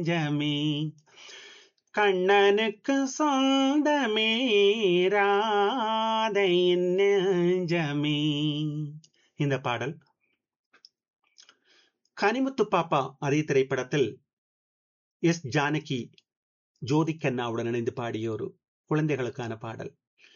நெஞ்சமே கண்ணனுக்கு சொந்தமே ராதையின் நெஞ்சமே இந்த பாடல் கனிமுத்து பாப்பா அதே திரைப்படத்தில் எஸ் ஜானகி ஜோதி கண்ணாவுடன் இணைந்து பாடிய ஒரு குழந்தைகளுக்கான பாடல்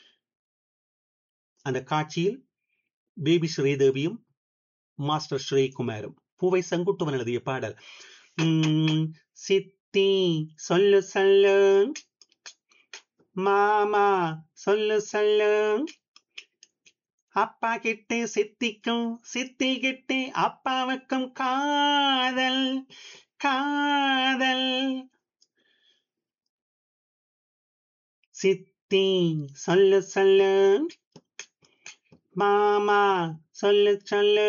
அந்த காட்சியில் பேபி ஸ்ரீதேவியும் மாஸ்டர் ஸ்ரீகுமாரும் பூவை செங்குட்டுவன் எழுதிய பாடல் உம், சித்தி சொல்லு சொல்லு மாமா சொல்லு சொல்லு அப்பா கிட்டே சித்திக்கும் சித்தி கிட்டே அப்பாவுக்கும் காதல் காதல் சித்தி சொல்லு சொல்லு மாமா சொல்லு சொல்லு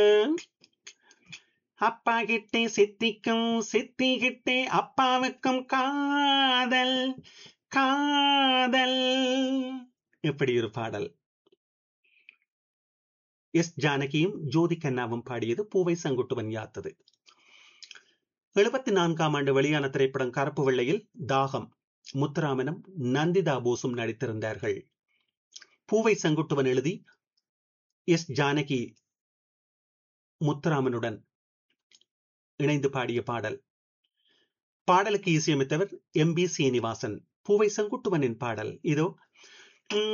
அப்பா கிட்டே சித்திக்கும் சித்தி கிட்டே அப்பாவுக்கும் காதல் காதல் எப்படி ஒரு பாடல் எஸ் ஜானகியும் ஜோதி கண்ணாவும் பாடியது பூவை செங்குட்டுவன் யாத்தது எழுபத்தி நான்காம் ஆண்டு வெளியான திரைப்படம் கருப்பு வெள்ளையில் தாகம் முத்துராமனும் நந்திதா போஸும் நடித்திருந்தார்கள் பூவை செங்குட்டுவன் எழுதி எஸ் ஜானகி முத்துராமனுடன் இணைந்து பாடிய பாடல் பாடலுக்கு இசையமைத்தவர் எம் பி சீனிவாசன் பூவை செங்குட்டுவனின் பாடல் இதோ